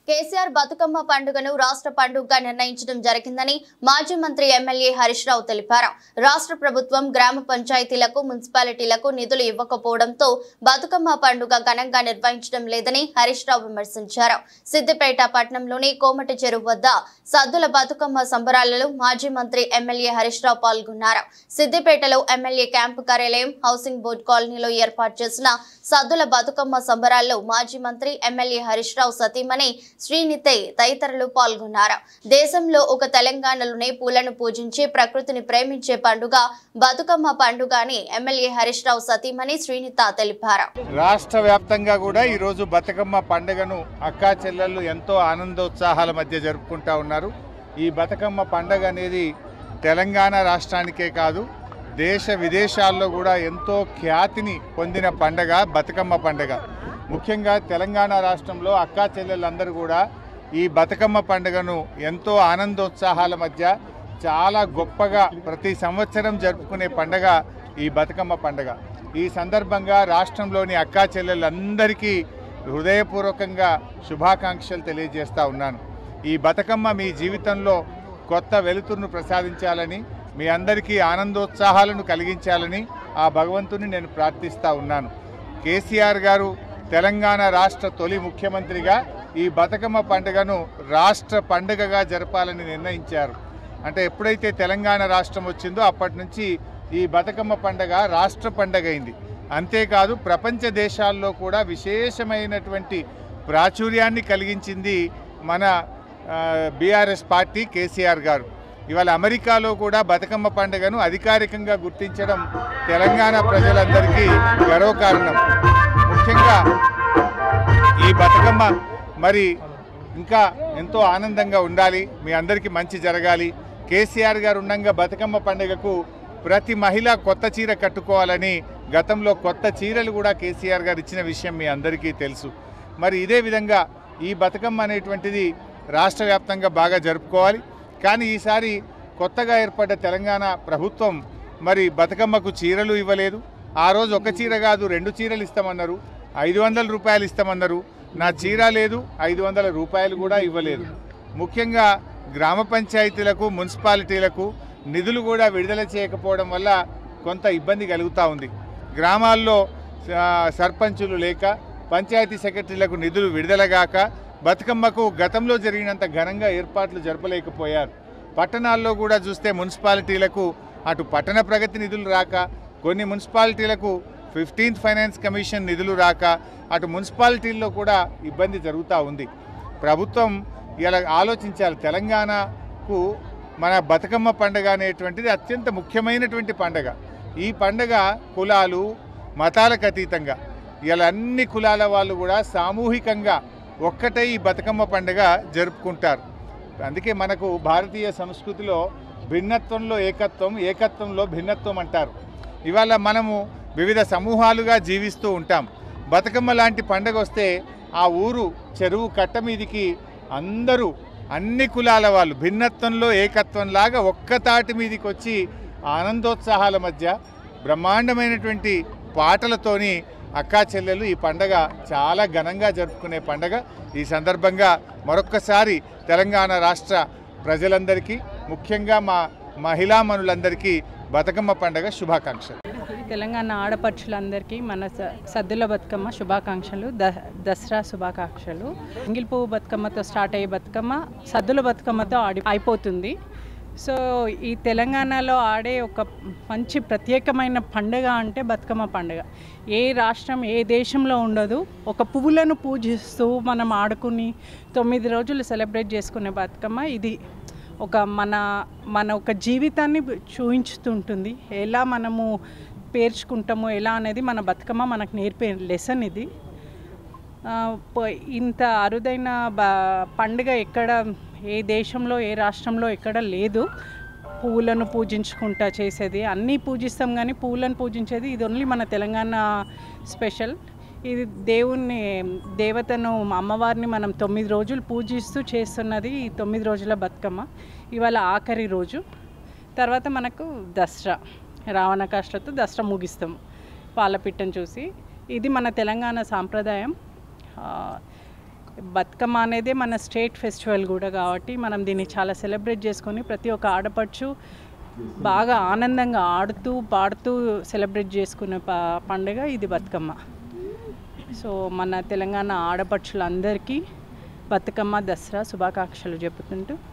కేసీఆర్ బతుకమ్మ పండుగను రాష్ట్ర పండుగగా నిర్ణయించడం జరిగిందని మాజీ మంత్రి ఎమ్మెల్యే హరీష్ రావు తెలిపారు రాష్ట్ర ప్రభుత్వం గ్రామ పంచాయతీలకు మున్సిపాలిటీలకు నిధులు ఇవ్వకపోవడంతో బతుకమ్మ పండుగ ఘనంగా నిర్వహించడం లేదని హరీష్ రావు విమర్శించారు సిద్దిపేట పట్టణంలోని కోమటి చెరువు వద్ద సద్దుల బతుకమ్మ సంబరాలలో మాజీ మంత్రి ఎమ్మెల్యే హరీష్ రావు పాల్గొన్నారు సిద్దిపేటలో ఎమ్మెల్యే క్యాంపు కార్యాలయం హౌసింగ్ బోర్డు కాలనీలో ఏర్పాటు చేసిన సద్దుల బతుకమ్మ సంబరాల్లో మాజీ మంత్రి ఎమ్మెల్యే హరీష్ రావు సతీమణి శ్రీనితే తదితరులు పాల్గొన్నారు దేశంలో ఒక తెలంగాణలోనే పూలను పూజించి ప్రకృతిని ప్రేమించే పండుగ బతుకమ్మ పండుగ అని ఎమ్మెల్యే హరీష్ రావు సతీమణి శ్రీనిత తెలిపారు రాష్ట్ర వ్యాప్తంగా కూడా ఈరోజు బతుకమ్మ పండుగను అక్కా చెల్లెళ్ళు ఎంతో ఆనందోత్సాహాల మధ్య జరుపుకుంటా ఉన్నారు ఈ బతుకమ్మ పండుగ అనేది తెలంగాణ రాష్ట్రానికే కాదు దేశ విదేశాల్లో కూడా ఎంతో ఖ్యాతిని పొందిన పండగ బతుకమ్మ పండుగ ముఖ్యంగా తెలంగాణ రాష్ట్రంలో అక్కా చెల్లెళ్ళందరూ కూడా ఈ బతుకమ్మ పండుగను ఎంతో ఆనందోత్సాహాల మధ్య చాలా గొప్పగా ప్రతి సంవత్సరం జరుపుకునే పండగ ఈ బతుకమ్మ పండగ ఈ సందర్భంగా రాష్ట్రంలోని అక్కా చెల్లెళ్ళందరికీ హృదయపూర్వకంగా శుభాకాంక్షలు తెలియజేస్తా ఉన్నాను ఈ బతుకమ్మ మీ జీవితంలో కొత్త వెలుతురును ప్రసాదించాలని మీ అందరికీ ఆనందోత్సాహాలను కలిగించాలని ఆ భగవంతుని నేను ప్రార్థిస్తా ఉన్నాను కేసీఆర్ గారు తెలంగాణ రాష్ట్ర తొలి ముఖ్యమంత్రిగా ఈ బతుకమ్మ పండుగను రాష్ట్ర పండుగగా జరపాలని నిర్ణయించారు అంటే ఎప్పుడైతే తెలంగాణ రాష్ట్రం వచ్చిందో అప్పటి నుంచి ఈ బతుకమ్మ పండుగ రాష్ట్ర పండుగ అయింది అంతేకాదు ప్రపంచ దేశాల్లో కూడా విశేషమైనటువంటి ప్రాచుర్యాన్ని కలిగించింది మన బీఆర్ఎస్ పార్టీ కేసీఆర్ గారు ఇవాళ అమెరికాలో కూడా బతుకమ్మ పండుగను అధికారికంగా గుర్తించడం తెలంగాణ ప్రజలందరికీ గర్వకారణం ముఖ్యంగా ఈ బతుకమ్మ మరి ఇంకా ఎంతో ఆనందంగా ఉండాలి మీ అందరికీ మంచి జరగాలి కేసీఆర్ గారు ఉండంగా బతుకమ్మ పండుగకు ప్రతి మహిళ కొత్త చీర కట్టుకోవాలని గతంలో కొత్త చీరలు కూడా కేసీఆర్ గారు ఇచ్చిన విషయం మీ అందరికీ తెలుసు మరి ఇదే విధంగా ఈ బతుకమ్మ అనేటువంటిది రాష్ట్ర వ్యాప్తంగా బాగా జరుపుకోవాలి కానీ ఈసారి కొత్తగా ఏర్పడ్డ తెలంగాణ ప్రభుత్వం మరి బతుకమ్మకు చీరలు ఇవ్వలేదు ఆ రోజు ఒక చీర కాదు రెండు చీరలు ఇస్తామన్నారు ఐదు వందల రూపాయలు ఇస్తామన్నారు నా చీర లేదు ఐదు వందల రూపాయలు కూడా ఇవ్వలేదు ముఖ్యంగా గ్రామ పంచాయతీలకు మున్సిపాలిటీలకు నిధులు కూడా విడుదల చేయకపోవడం వల్ల కొంత ఇబ్బంది కలుగుతూ ఉంది గ్రామాల్లో ఆ, సర్పంచులు లేక పంచాయతీ సెక్రటరీలకు నిధులు విడుదలగాక బతుకమ్మకు గతంలో జరిగినంత ఘనంగా ఏర్పాట్లు జరపలేకపోయారు పట్టణాల్లో కూడా చూస్తే మున్సిపాలిటీలకు అటు పట్టణ ప్రగతి నిధులు రాక కొన్ని మున్సిపాలిటీలకు ఫిఫ్టీన్త్ ఫైనాన్స్ కమిషన్ నిధులు రాక అటు మున్సిపాలిటీల్లో కూడా ఇబ్బంది జరుగుతూ ఉంది ప్రభుత్వం ఇలా ఆలోచించాలి తెలంగాణకు మన బతుకమ్మ పండుగ అనేటువంటిది అత్యంత ముఖ్యమైనటువంటి పండుగ ఈ పండుగ కులాలు మతాలకు అతీతంగా ఇలా అన్ని కులాల వాళ్ళు కూడా సామూహికంగా ఒక్కటే ఈ బతుకమ్మ పండుగ జరుపుకుంటారు అందుకే మనకు భారతీయ సంస్కృతిలో భిన్నత్వంలో ఏకత్వం ఏకత్వంలో భిన్నత్వం అంటారు ఇవాళ మనము వివిధ సమూహాలుగా జీవిస్తూ ఉంటాం బతుకమ్మ లాంటి పండగ వస్తే ఆ ఊరు చెరువు కట్ట మీదికి అందరూ అన్ని కులాల వాళ్ళు భిన్నత్వంలో ఏకత్వం లాగా ఒక్క తాటి మీదకి వచ్చి ఆనందోత్సాహాల మధ్య బ్రహ్మాండమైనటువంటి పాటలతోని అక్కా చెల్లెలు ఈ పండగ చాలా ఘనంగా జరుపుకునే పండగ ఈ సందర్భంగా మరొక్కసారి తెలంగాణ రాష్ట్ర ప్రజలందరికీ ముఖ్యంగా మా మహిళామణులందరికీ బతుకమ్మ పండగ శుభాకాంక్షలు తెలంగాణ ఆడపడుచులందరికీ మన స- సద్దుల బతుకమ్మ శుభాకాంక్షలు ద దసరా శుభాకాంక్షలు ఎంగిల్ పువ్వు బతుకమ్మతో స్టార్ట్ అయ్యే బతుకమ్మ సద్దుల బతుకమ్మతో ఆడి అయిపోతుంది సో ఈ తెలంగాణలో ఆడే ఒక మంచి ప్రత్యేకమైన పండుగ అంటే బతుకమ్మ పండుగ ఏ రాష్ట్రం ఏ దేశంలో ఉండదు ఒక పువ్వులను పూజిస్తూ మనం ఆడుకుని తొమ్మిది రోజులు సెలబ్రేట్ చేసుకునే బతుకమ్మ ఇది ఒక మన మన ఒక జీవితాన్ని చూపించుతుంటుంది ఎలా మనము పేర్చుకుంటాము ఎలా అనేది మన బతుకమ్మ మనకు నేర్పే లెసన్ ఇది ఆ, ప- ఇంత అరుదైన బ పండుగ ఎక్కడ ఏ దేశంలో ఏ రాష్ట్రంలో ఎక్కడ లేదు పువ్వులను పూజించుకుంటా చేసేది అన్నీ పూజిస్తాం కానీ పువ్వులను పూజించేది ఇది ఓన్లీ మన తెలంగాణ స్పెషల్ ఇది దేవుణ్ణి దేవతను అమ్మవారిని మనం తొమ్మిది రోజులు పూజిస్తూ చేస్తున్నది ఈ తొమ్మిది రోజుల బతుకమ్మ ఇవాళ ఆఖరి రోజు తర్వాత మనకు దసరా రావణ కాష్టతో దసరా ముగిస్తాం పాలపిట్టను చూసి ఇది మన తెలంగాణ సాంప్రదాయం ఆ, బతుకమ్మ అనేది మన స్టేట్ ఫెస్టివల్ కూడా కాబట్టి మనం దీన్ని చాలా సెలబ్రేట్ చేసుకొని ప్రతి ఒక్క ఆడపడుచు బాగా ఆనందంగా ఆడుతూ పాడుతూ సెలబ్రేట్ చేసుకునే ప పండుగ ఇది బతుకమ్మ సో మన తెలంగాణ ఆడపడుచులందరికీ బతుకమ్మ దసరా శుభాకాంక్షలు చెప్పుకుంటూ